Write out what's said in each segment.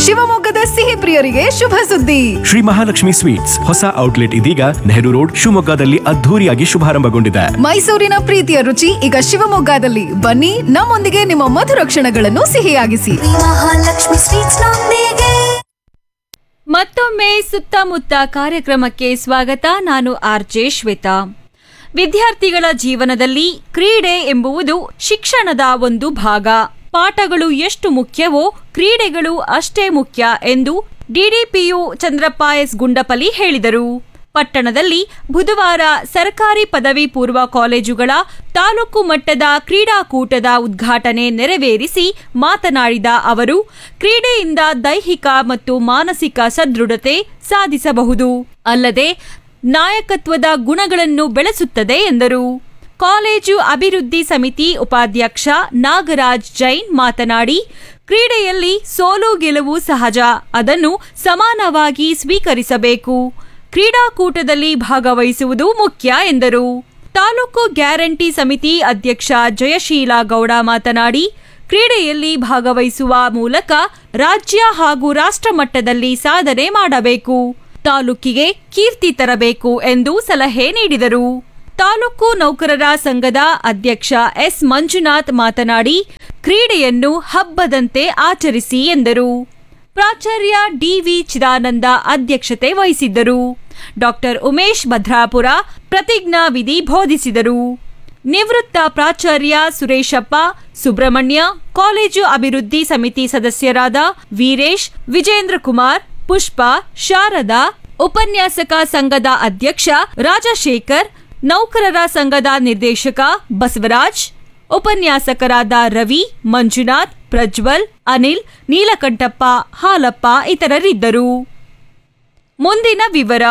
ಶಿವಮೊಗ್ಗದ ಸಿಹಿ ಪ್ರಿಯರಿಗೆ ಶುಭ ಸುದ್ದಿ ಶ್ರೀ ಮಹಾಲಕ್ಷ್ಮಿ ಸ್ವೀಟ್ಸ್ ಹೊಸ ಔಟ್ಲೆಟ್ ಇದೀಗ ನೆಹರು ರೋಡ್ ಶಿವಮೊಗ್ಗದಲ್ಲಿ ಅದ್ಧೂರಿಯಾಗಿ ಶುಭಾರಂಭಗೊಂಡಿದೆ ಮೈಸೂರಿನ ಪ್ರೀತಿಯ ರುಚಿ ಈಗ ಶಿವಮೊಗ್ಗದಲ್ಲಿ ಬನ್ನಿ ನಮ್ಮೊಂದಿಗೆ ನಿಮ್ಮ ಮಧುರ ಕ್ಷಣಗಳನ್ನು ಸಿಹಿಯಾಗಿಸಿ ಮಹಾಲಕ್ಷ್ಮಿ ಸ್ವೀಟ್ಸ್ ನೊಂದಿಗೆ ಮತ್ತೊಮ್ಮೆ ಸುತ್ತಮುತ್ತ ಕಾರ್ಯಕ್ರಮಕ್ಕೆ ಸ್ವಾಗತ ನಾನು ಆರ್ಜೆ ಶ್ವೇತಾ ವಿದ್ಯಾರ್ಥಿಗಳ ಜೀವನದಲ್ಲಿ ಕ್ರೀಡೆ ಎಂಬುವುದು ಶಿಕ್ಷಣದ ಒಂದು ಭಾಗ ಪಾಠಗಳು ಎಷ್ಟು ಮುಖ್ಯವೋ ಕ್ರೀಡೆಗಳು ಅಷ್ಟೇ ಮುಖ್ಯ ಎಂದು ಡಿಡಿಪಿಯು ಚಂದ್ರಪ್ಪ ಎಸ್ ಗುಂಡಪಲಿ ಹೇಳಿದರು ಪಟ್ಟಣದಲ್ಲಿ ಬುಧವಾರ ಸರ್ಕಾರಿ ಪದವಿ ಪೂರ್ವ ಕಾಲೇಜುಗಳ ತಾಲೂಕು ಮಟ್ಟದ ಕ್ರೀಡಾಕೂಟದ ಉದ್ಘಾಟನೆ ನೆರವೇರಿಸಿ ಮಾತನಾಡಿದ ಅವರು ಕ್ರೀಡೆಯಿಂದ ದೈಹಿಕ ಮತ್ತು ಮಾನಸಿಕ ಸದೃಢತೆ ಸಾಧಿಸಬಹುದು ಅಲ್ಲದೆ ನಾಯಕತ್ವದ ಗುಣಗಳನ್ನು ಬೆಳೆಸುತ್ತದೆ ಎಂದರು ಕಾಲೇಜು ಅಭಿವೃದ್ಧಿ ಸಮಿತಿ ಉಪಾಧ್ಯಕ್ಷ ನಾಗರಾಜ್ ಜೈನ್ ಮಾತನಾಡಿ ಕ್ರೀಡೆಯಲ್ಲಿ ಸೋಲು ಗೆಲುವು ಸಹಜ ಅದನ್ನು ಸಮಾನವಾಗಿ ಸ್ವೀಕರಿಸಬೇಕು ಕ್ರೀಡಾಕೂಟದಲ್ಲಿ ಭಾಗವಹಿಸುವುದು ಮುಖ್ಯ ಎಂದರು ತಾಲೂಕು ಗ್ಯಾರಂಟಿ ಸಮಿತಿ ಅಧ್ಯಕ್ಷ ಜಯಶೀಲ ಗೌಡ ಮಾತನಾಡಿ ಕ್ರೀಡೆಯಲ್ಲಿ ಭಾಗವಹಿಸುವ ಮೂಲಕ ರಾಜ್ಯ ಹಾಗೂ ರಾಷ್ಟ್ರ ಮಟ್ಟದಲ್ಲಿ ಸಾಧನೆ ಮಾಡಬೇಕು ತಾಲೂಕಿಗೆ ಕೀರ್ತಿ ತರಬೇಕು ಎಂದು ಸಲಹೆ ನೀಡಿದರು ತಾಲೂಕು ನೌಕರರ ಸಂಘದ ಅಧ್ಯಕ್ಷ ಎಸ್ ಮಂಜುನಾಥ್ ಮಾತನಾಡಿ ಕ್ರೀಡೆಯನ್ನು ಹಬ್ಬದಂತೆ ಆಚರಿಸಿ ಎಂದರು ಪ್ರಾಚಾರ್ಯ ಡಿವಿ ಚಿದಾನಂದ ಅಧ್ಯಕ್ಷತೆ ವಹಿಸಿದ್ದರು ಡಾಕ್ಟರ್ ಉಮೇಶ್ ಭದ್ರಾಪುರ ಪ್ರತಿಜ್ಞಾ ವಿಧಿ ಬೋಧಿಸಿದರು ನಿವೃತ್ತ ಪ್ರಾಚಾರ್ಯ ಸುರೇಶಪ್ಪ ಸುಬ್ರಹ್ಮಣ್ಯ ಕಾಲೇಜು ಅಭಿವೃದ್ಧಿ ಸಮಿತಿ ಸದಸ್ಯರಾದ ವೀರೇಶ್ ವಿಜೇಂದ್ರ ಕುಮಾರ್ ಪುಷ್ಪ ಶಾರದಾ ಉಪನ್ಯಾಸಕ ಸಂಘದ ಅಧ್ಯಕ್ಷ ರಾಜಶೇಖರ್ ನೌಕರರ ಸಂಘದ ನಿರ್ದೇಶಕ ಬಸವರಾಜ್ ಉಪನ್ಯಾಸಕರಾದ ರವಿ ಮಂಜುನಾಥ್ ಪ್ರಜ್ವಲ್ ಅನಿಲ್ ನೀಲಕಂಠಪ್ಪ ಹಾಲಪ್ಪ ಇತರರಿದ್ದರು ಮುಂದಿನ ವಿವರ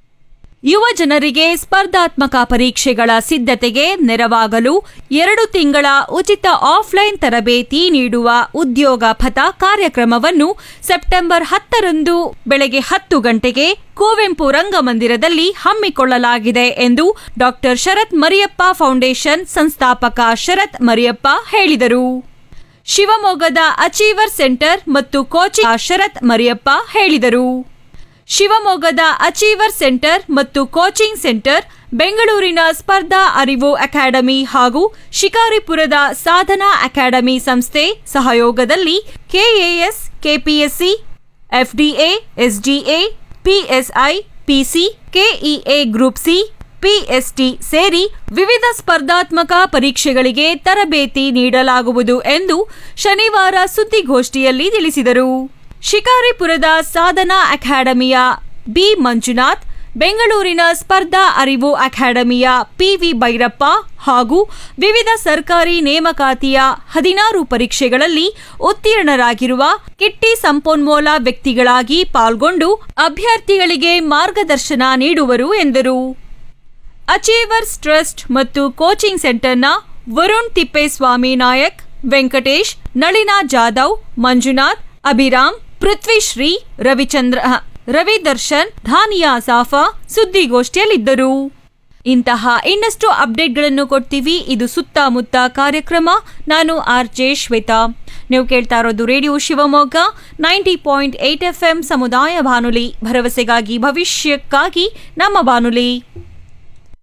ಯುವ ಜನರಿಗೆ ಸ್ಪರ್ಧಾತ್ಮಕ ಪರೀಕ್ಷೆಗಳ ಸಿದ್ಧತೆಗೆ ನೆರವಾಗಲು ಎರಡು ತಿಂಗಳ ಉಚಿತ ಆಫ್ಲೈನ್ ತರಬೇತಿ ನೀಡುವ ಉದ್ಯೋಗ ಪಥ ಕಾರ್ಯಕ್ರಮವನ್ನು ಸೆಪ್ಟೆಂಬರ್ ಹತ್ತರಂದು ಬೆಳಗ್ಗೆ ಹತ್ತು ಗಂಟೆಗೆ ಕುವೆಂಪು ರಂಗಮಂದಿರದಲ್ಲಿ ಹಮ್ಮಿಕೊಳ್ಳಲಾಗಿದೆ ಎಂದು ಡಾಕ್ಟರ್ ಶರತ್ ಮರಿಯಪ್ಪ ಫೌಂಡೇಶನ್ ಸಂಸ್ಥಾಪಕ ಶರತ್ ಮರಿಯಪ್ಪ ಹೇಳಿದರು ಶಿವಮೊಗ್ಗದ ಅಚೀವರ್ ಸೆಂಟರ್ ಮತ್ತು ಕೋಚಿಂಗ್ ಶರತ್ ಮರಿಯಪ್ಪ ಹೇಳಿದರು ಶಿವಮೊಗ್ಗದ ಅಚೀವರ್ ಸೆಂಟರ್ ಮತ್ತು ಕೋಚಿಂಗ್ ಸೆಂಟರ್ ಬೆಂಗಳೂರಿನ ಸ್ಪರ್ಧಾ ಅರಿವು ಅಕಾಡೆಮಿ ಹಾಗೂ ಶಿಕಾರಿಪುರದ ಸಾಧನಾ ಅಕಾಡೆಮಿ ಸಂಸ್ಥೆ ಸಹಯೋಗದಲ್ಲಿ KAS KPSC FDA SDA PSI PC KEA group C PST ಸೇರಿ ವಿವಿಧ ಸ್ಪರ್ಧಾತ್ಮಕ ಪರೀಕ್ಷೆಗಳಿಗೆ ತರಬೇತಿ ನೀಡಲಾಗುವುದು ಎಂದು ಶನಿವಾರ ಸುದ್ದಿಗೋಷ್ಠಿಯಲ್ಲಿ ತಿಳಿಸಿದರು ಶಿಕಾರಿಪುರದ ಸಾಧನಾ ಅಕಾಡೆಮಿಯ ಬಿ ಮಂಜುನಾಥ್ ಬೆಂಗಳೂರಿನ ಸ್ಪರ್ಧಾ ಅರಿವು ಅಕಾಡೆಮಿಯ ಪಿವಿ ಭೈರಪ್ಪ ಹಾಗೂ ವಿವಿಧ ಸರ್ಕಾರಿ ನೇಮಕಾತಿಯ ಹದಿನಾರು ಪರೀಕ್ಷೆಗಳಲ್ಲಿ ಉತ್ತೀರ್ಣರಾಗಿರುವ ಕಿಟ್ಟಿ ಸಂಪನ್ಮೂಲ ವ್ಯಕ್ತಿಗಳಾಗಿ ಪಾಲ್ಗೊಂಡು ಅಭ್ಯರ್ಥಿಗಳಿಗೆ ಮಾರ್ಗದರ್ಶನ ನೀಡುವರು ಎಂದರು ಅಚೀವರ್ಸ್ ಟ್ರಸ್ಟ್ ಮತ್ತು ಕೋಚಿಂಗ್ ಸೆಂಟರ್ನ ವರುಣ್ ತಿಪ್ಪೇಸ್ವಾಮಿ ನಾಯಕ್ ವೆಂಕಟೇಶ್ ನಳಿನಾ ಜಾಧವ್ ಮಂಜುನಾಥ್ ಅಭಿರಾಮ್ ಪೃಥ್ವಿಶ್ರೀ ರವಿಚಂದ್ರ ರವಿ ದರ್ಶನ್ ಧಾನಿಯಾ ಸಾಫಾ ಸುದ್ದಿಗೋಷ್ಠಿಯಲ್ಲಿದ್ದರು ಇಂತಹ ಇನ್ನಷ್ಟು ಅಪ್ಡೇಟ್ಗಳನ್ನು ಕೊಡ್ತೀವಿ ಇದು ಸುತ್ತಮುತ್ತ ಕಾರ್ಯಕ್ರಮ ನಾನು ಆರ್ ಜೆ ಶ್ವೇತಾ ನೀವು ಕೇಳ್ತಾ ಇರೋದು radio Shivamogga ninety point eight F M ಸಮುದಾಯ ಬಾನುಲಿ ಭರವಸೆಗಾಗಿ ಭವಿಷ್ಯಕ್ಕಾಗಿ ನಮ್ಮ ಬಾನುಲಿ